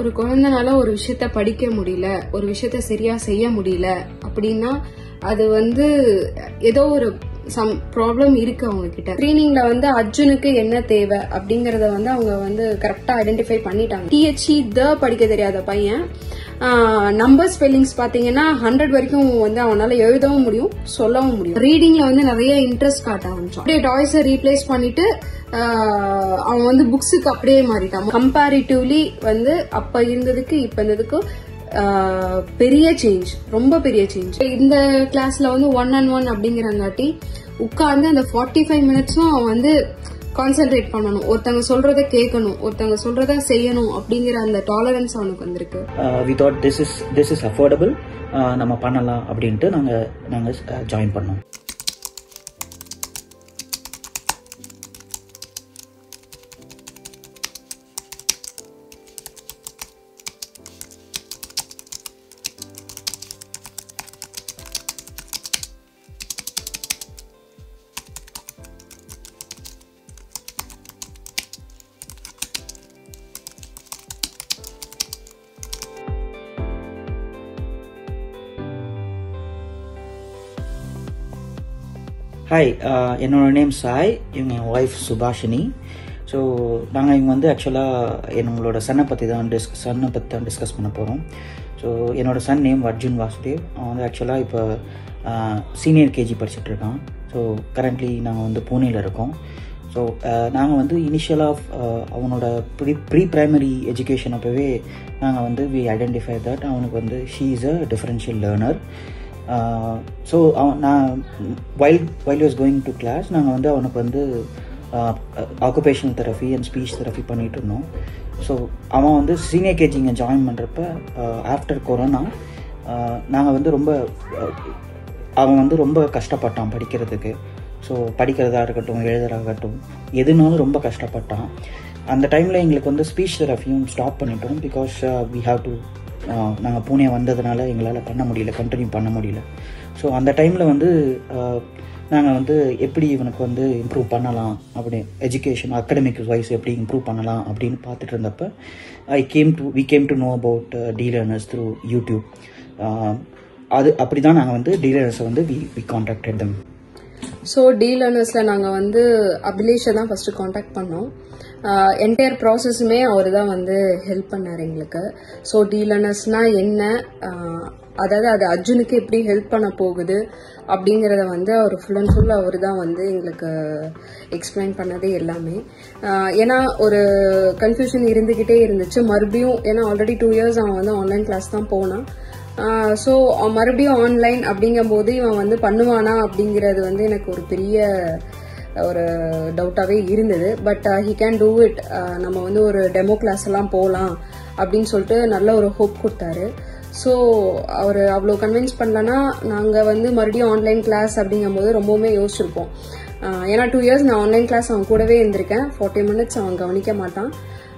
ஒரு குழந்தைனால ஒரு விஷயத்த படிக்க முடியல ஒரு விஷயத்த சரியா செய்ய முடியல அப்படின்னா அது வந்து ஏதோ ஒரு சம் ப்ராப்ளம் இருக்கு அவங்க கிட்ட ஸ்கிரீனிங்ல வந்து அர்ஜுனுக்கு என்ன தேவை அப்படிங்கறத வந்து அவங்க வந்து கரெக்டா ஐடென்டிஃபை பண்ணிட்டாங்க டிஹெச்இ த படிக்க தெரியாத பையன் நம்பர் ஸ்பெல்லிங்ஸ் பாத்தீங்கன்னா ஹண்ட்ரட் வரைக்கும் வந்து அவனால எழுதவும் முடியும் சொல்லவும் முடியும் ரீடிங்ல வந்து நிறைய இன்ட்ரெஸ்ட் காட்ட ஆரம்பிச்சான் அப்படியே டாய்ஸை ரீப்ளேஸ் பண்ணிட்டு ஆஹ் அவன் வந்து புக்ஸுக்கு அப்படியே மாறிட்டான் கம்பேரிட்டிவ்லி வந்து அப்ப இருந்ததுக்கு இப்ப இருந்ததுக்கு ஆஹ் பெரிய சேஞ்ச் ரொம்ப பெரிய சேஞ்ச் இந்த கிளாஸ்ல வந்து ஒன் அண்ட் ஒன் அப்படிங்கிறங்காட்டி உட்கார்ந்து அந்த ஃபார்ட்டி ஃபைவ் மினிட்ஸும் அவன் வந்து கான்சென்ட்ரேட் பண்ணணும் ஒருத்தவங்க சொல்றத கேட்கணும் ஒருத்தவங்க சொல்றத செய்யணும் அப்படிங்கிற அந்த டாலரன்ஸ் அவனுக்கு வந்திருக்கு we thought this is this is affordable நம்ம பண்ணலாம் அப்படின்ட்டு நாங்கள் நாங்கள் ஜாயின் பண்ணோம் ஹாய் என்னோட நேம் சாய் இவங்க என் ஒய்ஃப் சுபாஷினி ஸோ நாங்கள் இவங்க வந்து ஆக்சுவலாக என்னங்களோட சன்னை பற்றி தான் டிஸ் சன்னை பற்றி தான் டிஸ்கஸ் பண்ண போகிறோம் ஸோ என்னோட சன் நேம் அர்ஜுன் வாசுதேவ் அவன் வந்து ஆக்சுவலாக இப்போ சீனியர் கேஜி படிச்சுட்டு இருக்கான் ஸோ கரண்ட்லி நாங்கள் வந்து பூனேயில் இருக்கோம் ஸோ நாங்கள் வந்து இனிஷியலாக அவனோட ப்ரீ ப்ரீ ப்ரைமரி எஜுகேஷன் அப்போவே நாங்கள் வந்து வி ஐடென்டிஃபை தட் அவனுக்கு வந்து she is a differential learner so அவன் நான் while while was going to class நாங்கள் வந்து அவனுக்கு வந்து occupational therapy and speech therapy பண்ணிகிட்டு இருந்தோம் ஸோ அவன் வந்து சீனியர் கேஜி இங்கே ஜாயின் பண்ணுறப்ப ஆஃப்டர் கொரோனா நாங்கள் வந்து ரொம்ப அவன் வந்து ரொம்ப கஷ்டப்பட்டான் படிக்கிறதுக்கு ஸோ படிக்கிறதா இருக்கட்டும் எழுதுறதாகட்டும் எதுனாலும் ரொம்ப கஷ்டப்பட்டான் அந்த டைமில் எங்களுக்கு வந்து ஸ்பீச் தெரப்பியும் ஸ்டாப் பண்ணிட்டோம் பிகாஸ் வி ஹாவ் டு நாங்கள் பூனே வந்ததுனால எங்களால் பண்ண முடியல கண்டினியூ பண்ண முடியல ஸோ அந்த டைமில் வந்து நாங்கள் வந்து எப்படி இவனுக்கு வந்து இம்ப்ரூவ் பண்ணலாம் அப்படி எஜுகேஷன் அகடமிக் வைஸ் எப்படி இம்ப்ரூவ் பண்ணலாம் அப்படின்னு பார்த்துட்டு இருந்தப்ப I came to we came to know about D Learners through YouTube அது அப்படி தான் நாங்கள் வந்து டி லேர்னர்ஸை வந்து we we contacted them so D லேர்னர்ஸில் நாங்கள் வந்து அபிலேஷை தான் ஃபஸ்ட்டு காண்டாக்ட் பண்ணோம் என்டையர் ப்ராசஸுமே அவர் தான் வந்து ஹெல்ப் பண்ணார் எங்களுக்கு ஸோ டி லேர்னர்ஸ்னால் என்ன அதாவது அது அர்ஜுனுக்கு எப்படி ஹெல்ப் பண்ண போகுது அப்படிங்கிறத வந்து அவர் ஃபுல் அண்ட் ஃபுல் அவர் தான் வந்து எங்களுக்கு எக்ஸ்பிளைன் பண்ணதே எல்லாமே ஏன்னா ஒரு கன்ஃபியூஷன் இருந்துக்கிட்டே இருந்துச்சு மறுபடியும் ஏன்னா ஆல்ரெடி டூ இயர்ஸ் அவன் வந்து ஆன்லைன் கிளாஸ் தான் போனான் ஸோ மறுபடியும் ஆன்லைன் அப்படிங்கும்போது இவன் வந்து பண்ணுவானா அப்படிங்கிறது வந்து எனக்கு ஒரு பெரிய ஒரு டவுட்டாகவே இருந்தது but he can do it நம்ம வந்து ஒரு டெமோ கிளாஸ் எல்லாம் போகலாம் அப்படின்னு சொல்லிட்டு நல்ல ஒரு ஹோப் கொடுத்தாரு ஸோ அவர் அவ்வளோ கன்வின்ஸ் பண்ணலன்னா நாங்கள் வந்து மறுபடியும் ஆன்லைன் கிளாஸ் அப்படிங்கும்போது ரொம்பவுமே யோசிச்சிருப்போம் ஏன்னா டூ இயர்ஸ் நான் ஆன்லைன் கிளாஸ் அவன் கூடவே இருந்திருக்கேன் ஃபார்ட்டி மினிட்ஸ் அவன் கவனிக்க மாட்டான்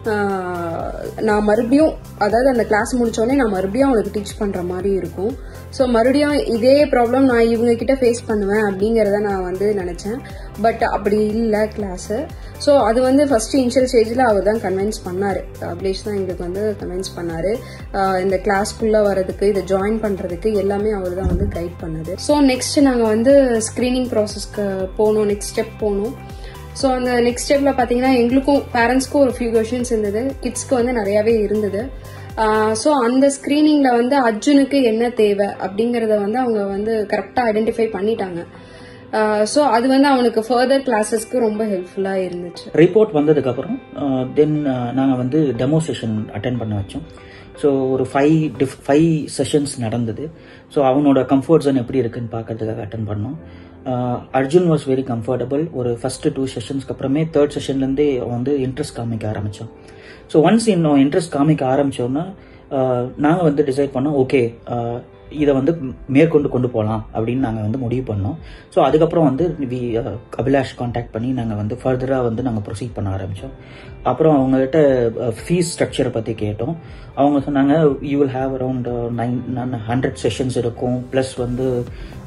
நான் மறுபடியும் அதாவது அந்த கிளாஸ் முடிச்சோடனே நான் மறுபடியும் அவனுக்கு டீச் பண்ணுற மாதிரி இருக்கும் ஸோ மறுபடியும் இதே ப்ராப்ளம் நான் இவங்க கிட்ட ஃபேஸ் பண்ணுவேன் அப்படிங்கிறத நான் வந்து நினச்சேன் பட் அப்படி இல்லை கிளாஸு ஸோ அது வந்து ஃபர்ஸ்ட் இனிஷியல் ஸ்டேஜில் அவர் தான் கன்வின்ஸ் பண்ணார் அபிலேஷ் தான் எங்களுக்கு வந்து கன்வின்ஸ் பண்ணார் இந்த கிளாஸ்க்குள்ளே வரதுக்கு இதை ஜாயின் பண்ணுறதுக்கு எல்லாமே அவர் தான் வந்து கைட் பண்ணது ஸோ நெக்ஸ்ட் நாங்கள் வந்து ஸ்க்ரீனிங் ப்ராசஸ்க்கு போனோம் நெக்ஸ்ட் ஸ்டெப் போனோம் ஸோ அந்த நெக்ஸ்ட் ஸ்டெப்ல பார்த்தீங்கன்னா எங்களுக்கும் பேரண்ட்ஸ்க்கும் ஒரு ஃபியூ கொஷின்ஸ் இருந்தது கிட்ஸ்க்கு வந்து நிறையாவே இருந்தது ஸோ அந்த ஸ்க்ரீனிங்ல வந்து அர்ஜுனுக்கு என்ன தேவை அப்படிங்கறத வந்து அவங்க வந்து கரெக்டாக ஐடென்டிஃபை பண்ணிட்டாங்க ஸோ அது வந்து அவனுக்கு ஃபர்தர் கிளாஸஸ்க்கு ரொம்ப ஹெல்ப்ஃபுல்லாக இருந்துச்சு ரிப்போர்ட் வந்ததுக்கப்புறம் தென் நாங்கள் வந்து டெமோ செஷன் அட்டன் பண்ண வச்சோம் ஸோ ஒரு ஃபைவ் டிஃப் ஃபைவ் செஷன்ஸ் நடந்தது ஸோ அவனோட கம்ஃபர்ட் ஜோன் எப்படி இருக்குன்னு பார்க்கறதுக்காக அட்டன் பண்ணோம் அர்ஜுன் வாஸ் வெரி கம்ஃபர்டபுள் ஒரு ஃபர்ஸ்ட் டூ செஷன்ஸ்க்கு அப்புறமே தேர்ட் செஷன்லேருந்தே வந்து இன்ட்ரெஸ்ட் காமிக்க ஆரம்பித்தோம் ஸோ ஒன்ஸ் இன்னும் இன்ட்ரெஸ்ட் காமிக்க ஆரம்பித்தோன்னா நாங்கள் வந்து டிசைட் பண்ணோம் ஓகே இதை வந்து மேற்கொண்டு கொண்டு போகலாம் அப்படின்னு நாங்கள் வந்து முடிவு பண்ணோம் ஸோ அதுக்கப்புறம் வந்து வி அபிலாஷ் காண்டாக்ட் பண்ணி நாங்கள் வந்து ஃபர்தராக வந்து நாங்கள் ப்ரொசீட் பண்ண ஆரம்பித்தோம் அப்புறம் அவங்ககிட்ட ஃபீஸ் ஸ்ட்ரக்சரை பற்றி கேட்டோம் அவங்க சொன்னாங்க you will have around nine hundred sessions இருக்கும் ப்ளஸ் வந்து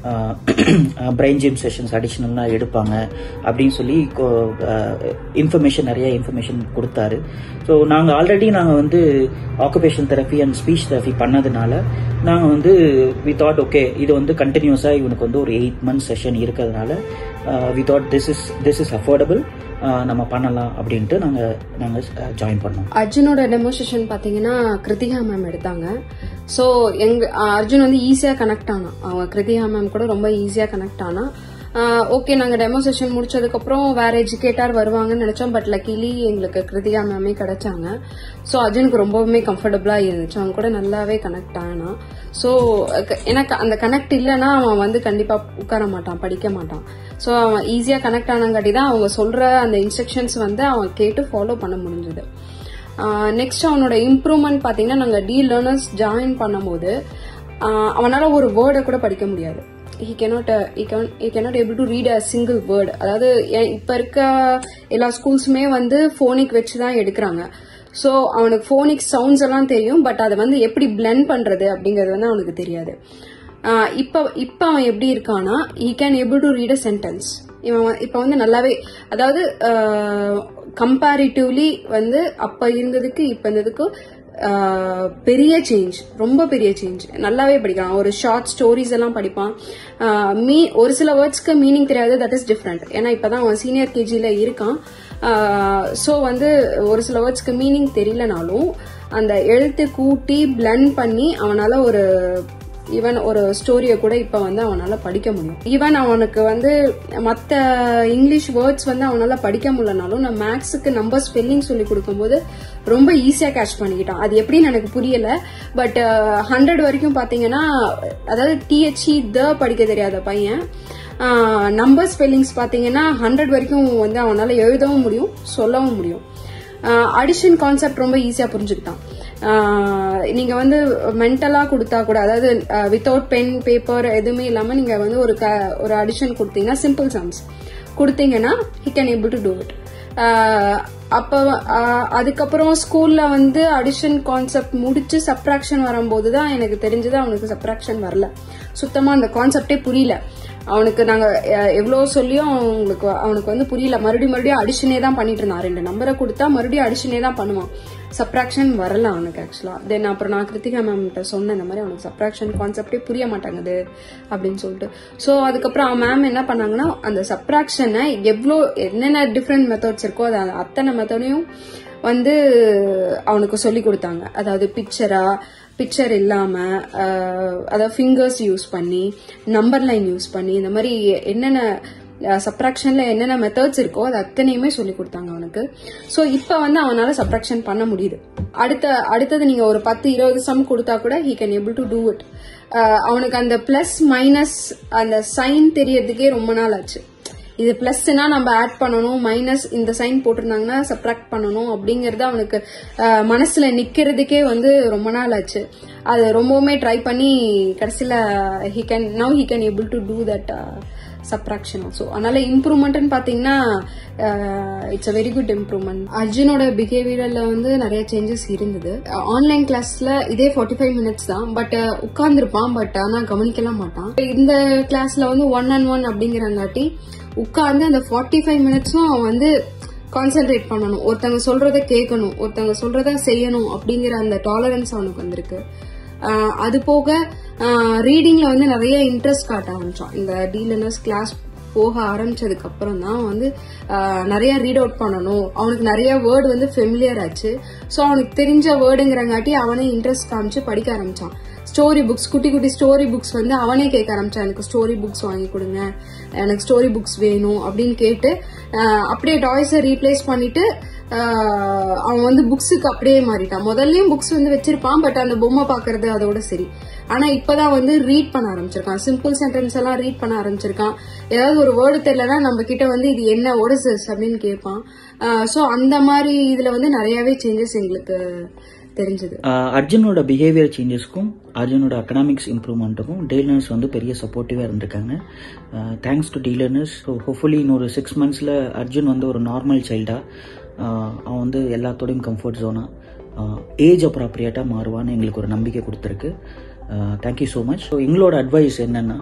பிரெயின் ஜிம் செஷன்ஸ் அடிஷ்னலாக எடுப்பாங்க அப்படின்னு சொல்லி இன்ஃபர்மேஷன் நிறைய இன்ஃபர்மேஷன் கொடுத்தாரு ஸோ நாங்கள் ஆல்ரெடி நாங்கள் வந்து occupation therapy and speech therapy பண்ணதுனால நாங்கள் வந்து வி தாட் ஓகே இது வந்து கண்டினியூஸாக இவனுக்கு வந்து ஒரு எயிட் மந்த்ஸ் செஷன் இருக்கிறதுனால we thought this is this is affordable நம்ம பண்ணலாம் அப்படின்ட்டு நாங்கள் நாங்கள் ஜாயின் பண்ணோம் அர்ஜுனோட டெமோஸ்ட்ரேஷன் பார்த்தீங்கன்னா கிருத்திகா மேம் எடுத்தாங்க ஸோ எங்க அர்ஜுன் வந்து ஈஸியாக கனெக்ட் ஆனான் அவங்க கிருத்திகா மேம் கூட ரொம்ப ஈஸியாக கனெக்ட் ஆனா ஓகே நாங்கள் டெமோ செஷன் முடிச்சதுக்கப்புறம் வேற எஜுகேட்டர் வருவாங்கன்னு நினைச்சோம் பட் லக்கிலி எங்களுக்கு கிருத்திகா மேமே கிடைச்சாங்க ஸோ அர்ஜுனுக்கு ரொம்பவுமே கம்ஃபர்டபுளாக இருந்துச்சு அவங்க கூட நல்லாவே கனெக்ட் ஆனான் ஸோ எனக்கு அந்த கனெக்ட் இல்லைன்னா அவன் வந்து கண்டிப்பாக உட்கார மாட்டான் படிக்க மாட்டான் ஸோ அவன் ஈஸியாக கனெக்ட் ஆனங்காட்டி தான் அவங்க சொல்கிற அந்த இன்ஸ்ட்ரக்ஷன்ஸ் வந்து அவன் கேட்டு ஃபாலோ பண்ண முடிஞ்சது நெக்ஸ்ட் அவனோட இம்ப்ரூவ்மெண்ட் பார்த்தீங்கன்னா நாங்கள் டி லேர்னர்ஸ் ஜாயின் பண்ணும்போது அவனால் ஒரு வேர்டை கூட படிக்க முடியாது he cannot he cannot able to read a single word அதாவது இப்போ இருக்க எல்லா ஸ்கூல்ஸுமே வந்து ஃபோனிக் வச்சு தான் எடுக்கிறாங்க ஸோ அவனுக்கு ஃபோனிக் சவுண்ட்ஸ் எல்லாம் தெரியும் பட் அதை வந்து எப்படி பிளெண்ட் பண்ணுறது அப்படிங்கிறது வந்து அவனுக்கு தெரியாது இப்போ இப்போ அவன் எப்படி இருக்கானா he can able to read a sentence இவன் இப்போ வந்து நல்லாவே அதாவது கம்பேரிட்டிவ்லி வந்து அப்போ இருந்ததுக்கு இப்போ இருந்ததுக்கு பெரிய சேஞ்ச் ரொம்ப பெரிய சேஞ்ச் நல்லாவே படிக்கிறான் ஒரு ஷார்ட் ஸ்டோரிஸ் எல்லாம் படிப்பான் மீ ஒரு சில வேர்ட்ஸ்க்கு மீனிங் தெரியாது தட் இஸ் டிஃப்ரெண்ட் ஏன்னா இப்பதான் அவன் சீனியர் கேஜியில் இருக்கான் ஸோ வந்து ஒரு சில வேர்ட்ஸ்க்கு மீனிங் தெரியலனாலும் அந்த எழுத்து கூட்டி பிளண்ட் பண்ணி அவனால ஒரு ஈவன் ஒரு ஸ்டோரியை கூட இப்போ வந்து அவனால படிக்க முடியும் ஈவன் அவனுக்கு வந்து மற்ற இங்கிலீஷ் வேர்ட்ஸ் வந்து அவனால படிக்க முடியலனாலும் நான் மேக்ஸுக்கு நம்பர் ஸ்பெல்லிங் சொல்லி கொடுக்கும்போது ரொம்ப ஈஸியாக கேட்ச் பண்ணிக்கிட்டான் அது எப்படின்னு எனக்கு புரியல பட் ஹண்ட்ரட் வரைக்கும் பார்த்தீங்கன்னா அதாவது டிஹெச்இ த படிக்க தெரியாத பையன் நம்பர் ஸ்பெல்லிங்ஸ் பார்த்தீங்கன்னா ஹண்ட்ரட் வரைக்கும் வந்து அவனால எழுதவும் முடியும் சொல்லவும் முடியும் அடிஷன் கான்செப்ட் ரொம்ப ஈஸியாக புரிஞ்சுக்கிட்டான் நீங்க வந்து மென்டலா கொடுத்தா கூட அதாவது வித்தவுட் பென் பேப்பர் எதுவுமே இல்லாம நீங்க வந்து ஒரு ஒரு அடிஷன் கொடுத்தீங்கன்னா சிம்பிள் சம்ஸ் கொடுத்தீங்கன்னா he can able to do it அப்போ அதுக்கப்புறம் ஸ்கூல்ல வந்து அடிஷன் கான்செப்ட் முடிச்சு சப்ராக்ஷன் வரும்போது தான் எனக்கு தெரிஞ்சது அவனுக்கு சப்ராக்ஷன் வரல சுத்தமா அந்த கான்செப்டே புரியல அவனுக்கு நாங்க எவ்வளோ சொல்லியும் அவங்களுக்கு அவனுக்கு வந்து புரியல மறுபடியும் மறுபடியும் அடிஷனே தான் பண்ணிட்டு இருந்தான் ரெண்டு நம்பரை கொடுத்தா மறுபடியும் அடிஷனே தான் பண்ணுவான் சப்ராக்ஷன் வரல அவனுக்கு ஆக்சுவலா தென் அப்புறம் நான் கிருத்திகா மேம் கிட்ட சொன்னேன் இந்த மாதிரி அவனுக்கு சப்ராக்ஷன் கான்செப்டே புரிய மாட்டாங்குது அப்படின்னு சொல்லிட்டு ஸோ அதுக்கப்புறம் அவன் மேம் என்ன பண்ணாங்கன்னா அந்த சப்ராக்ஷனை எவ்வளோ என்னென்ன டிஃப்ரெண்ட் மெத்தட்ஸ் இருக்கோ அது அத்தனை மெத்தடையும் வந்து அவனுக்கு சொல்லி கொடுத்தாங்க அதாவது பிக்சரா பிக்சர் இல்லாம அதாவது ஃபிங்கர்ஸ் யூஸ் பண்ணி நம்பர் லைன் யூஸ் பண்ணி இந்த மாதிரி என்னென்ன சப்ராக்ஷன்ல என்னென்ன மெத்தட்ஸ் இருக்கோ அது அத்தனையுமே சொல்லி கொடுத்தாங்க அவனுக்கு ஸோ இப்போ வந்து அவனால சப்ராக்ஷன் பண்ண முடியுது அடுத்த அடுத்தது நீங்க ஒரு பத்து இருபது சம் கொடுத்தா கூட he can able to do it அவனுக்கு அந்த பிளஸ் மைனஸ் அந்த சைன் தெரியறதுக்கே ரொம்ப நாள் ஆச்சு இது பிளஸ்னா நம்ம ஆட் பண்ணணும் மைனஸ் இந்த சைன் போட்டிருந்தாங்கன்னா சப்ராக்ட் பண்ணணும் அப்படிங்கறது அவனுக்கு மனசுல நிக்கிறதுக்கே வந்து ரொம்ப நாள் ஆச்சு அது ரொம்பவுமே ட்ரை பண்ணி கடைசியில he can now he can able to do that subtraction also அதனால இம்ப்ரூவ்மெண்ட்னு பாத்தீங்கன்னா it's a very good improvement அர்ஜுனோட பிஹேவியர்ல வந்து நிறைய சேஞ்சஸ் இருந்தது ஆன்லைன் கிளாஸ்ல இதே ஃபார்ட்டி ஃபைவ் மினிட்ஸ் தான் பட் உட்கார்ந்துருப்பான் பட் ஆனா கவனிக்கலாம் மாட்டான் இந்த கிளாஸ்ல வந்து ஒன் அண்ட் ஒன் அப்படிங்கிறங்காட்டி உட்கார்ந்து அந்த ஃபார்ட்டி ஃபைவ் மினிட்ஸும் அவன் வந்து கான்சென்ட்ரேட் பண்ணணும் ஒருத்தவங்க சொல்றத கேட்கணும் ஒருத்தவங்க சொல்றத செய்யணும் அப்படிங்கிற அந்த டாலரன்ஸ் அவனுக்கு வந்திருக்கு அது போக ரீடிங்ல வந்து நிறைய இன்ட்ரெஸ்ட் காட்ட ஆரம்பிச்சான் இந்த டீலனர்ஸ் கிளாஸ் போக ஆரம்பிச்சதுக்கு அப்புறம் தான் வந்து நிறைய ரீட் அவுட் பண்ணணும் அவனுக்கு நிறைய வேர்டு வந்து ஃபெமிலியர் ஆச்சு ஸோ அவனுக்கு தெரிஞ்ச வேர்டுங்கிறங்காட்டி அவனே இன்ட்ரெஸ்ட் காமிச்சு படிக்க ஆரம்பிச்சான் ஸ்டோரி புக்ஸ் குட்டி குட்டி ஸ்டோரி புக்ஸ் வந்து அவனே கேட்க ஆரம்பிச்சான் எனக்கு ஸ்டோரி புக்ஸ் வாங்கி கொடுங்க எனக்கு ஸ்டோரி புக்ஸ் வேணும் அப்படின்னு கேட்டு அப்படியே டாய்ஸை ரீப்ளேஸ் பண்ணிட்டு அவன் வந்து புக்ஸுக்கு அப்படியே மாறிட்டான் முதல்லயும் புக்ஸ் வந்து வச்சிருப்பான் பட் அந்த பொம்மை பாக்குறது அதோட சரி ஆனா இப்பதான் வந்து ரீட் பண்ண ஆரம்பிச்சிருக்கான் சிம்பிள் சென்டென்ஸ் எல்லாம் ரீட் பண்ண ஆரம்பிச்சிருக்கான் ஏதாவது ஒரு வேர்டு தெரியலனா நம்ம கிட்ட வந்து இது என்ன ஒடசஸ் அப்படின்னு கேட்பான் சோ அந்த மாதிரி இதுல வந்து நிறையவே சேஞ்சஸ் எங்களுக்கு தெரிஞ்சது அர்ஜுனோட பிஹேவியர் சேஞ்சஸ்க்கும் அர்ஜுனோட அகனாமிக்ஸ் இம்ப்ரூவ்மெண்ட்டுக்கும் டீலர்னர்ஸ் வந்து பெரிய சப்போர்ட்டிவாக இருந்திருக்காங்க thanks to D Learners so hopefully இன்னொரு சிக்ஸ் மந்த்ஸில் அர்ஜுன் வந்து ஒரு நார்மல் சைல்டாக அவன் வந்து எல்லாத்தோடையும் கம்ஃபர்ட் ஜோனாக ஏஜ் அப்ராப்ரியேட்டாக மாறுவான்னு எங்களுக்கு ஒரு நம்பிக்கை கொடுத்துருக்கு தேங்க்யூ ஸோ மச் ஸோ எங்களோட அட்வைஸ் என்னென்னா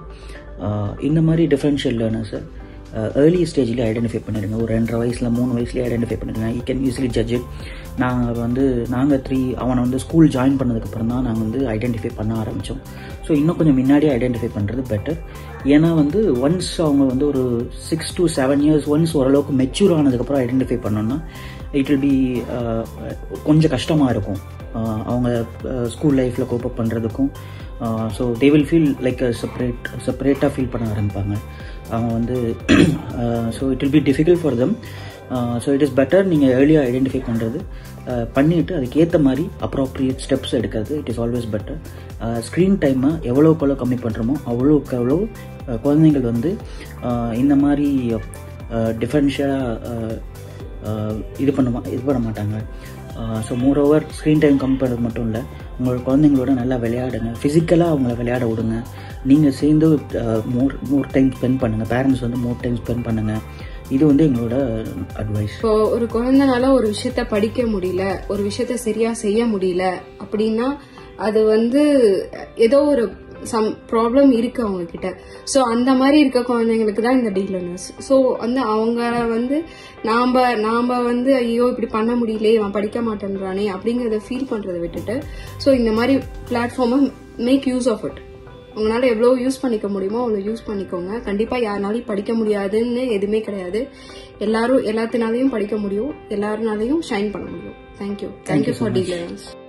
இந்த மாதிரி டிஃப்ரென்ஷியல் லேர்னர்ஸை ஏர்லி ஸ்டேஜ்லேயே ஐடென்டிஃபை பண்ணிடுங்க ஒரு ரெண்டரை வயசில் மூணு வயசுலேயே ஐடென்டிஃபை பண்ணிடுங்க you can easily judge it நாங்கள் வந்து நாங்கள் த்ரீ அவனை வந்து ஸ்கூல் ஜாயின் பண்ணதுக்கப்புறம் தான் நாங்கள் வந்து ஐடென்டிஃபை பண்ண ஆரம்பித்தோம் ஸோ இன்னும் கொஞ்சம் முன்னாடியே ஐடென்டிஃபை பண்ணுறது பெட்டர் ஏன்னா வந்து ஒன்ஸ் அவங்க வந்து ஒரு six to seven years once ஓரளவுக்கு மெச்சூர் ஆனதுக்கப்புறம் ஐடென்டிஃபை பண்ணோன்னா இட் வில் பி கொஞ்சம் கஷ்டமாக இருக்கும் அவங்க ஸ்கூல் லைஃப்பில் கோப்பப் பண்ணுறதுக்கும் so they will feel like separate செப்பரேட்டாக ஃபீல் பண்ண ஆரம்பிப்பாங்க அவங்க வந்து so it will be difficult for them so it is better நீங்கள் ஏர்லியாக ஐடென்டிஃபை பண்ணுறது பண்ணிவிட்டு அதுக்கேற்ற மாதிரி அப்ராப்ரியேட் ஸ்டெப்ஸ் எடுக்கிறது it is always better screen டைமை எவ்வளோக்கு எவ்வளோ கம்மி பண்ணுறோமோ அவ்வளோக்கு எவ்வளோ குழந்தைங்கள் வந்து இந்த மாதிரி டிஃப்ரென்ஷியலாக இது பண்ண இது பண்ண மாட்டாங்க so more over screen time கம்மி பண்ணுறது மட்டும் இல்லை உங்களோட குழந்தைங்களோட நல்லா விளையாடுங்க ஃபிசிக்கலாக அவங்கள விளையாட விடுங்க நீங்கள் சேர்ந்து மோர் மோர் டைம் ஸ்பெண்ட் பண்ணுங்கள் பேரண்ட்ஸ் வந்து மோர் டைம் ஸ்பெண்ட் பண்ணுங்கள் இது வந்து எங்களோட அட்வைஸ் இப்போ ஒரு குழந்தைனால ஒரு விஷயத்த படிக்க முடியல ஒரு விஷயத்த சரியா செய்ய முடியல அப்படின்னா அது வந்து ஏதோ ஒரு சம் ப்ராப்ளம் இருக்கு அவங்க கிட்ட ஸோ அந்த மாதிரி இருக்க குழந்தைங்களுக்கு தான் இந்த டீலர்னஸ் ஸோ வந்து அவங்க வந்து நாம நாம வந்து ஐயோ இப்படி பண்ண முடியலையே இவன் படிக்க மாட்டேன்றானே அப்படிங்கறத ஃபீல் பண்றதை விட்டுட்டு ஸோ இந்த மாதிரி பிளாட்ஃபார்மை மேக் யூஸ் ஆஃப் இட் உங்களால எவ்வளவு யூஸ் பண்ணிக்க முடியுமோ அவ்வளவு யூஸ் பண்ணிக்கோங்க கண்டிப்பா யாருனாலையும் படிக்க முடியாதுன்னு எதுவுமே கிடையாது எல்லாரும் எல்லாத்தினாலையும் படிக்க முடியும் எல்லாருனாலையும் ஷைன் பண்ண முடியும் தேங்க்யூ தேங்க்யூ ஃபார் டீலர்ஸ்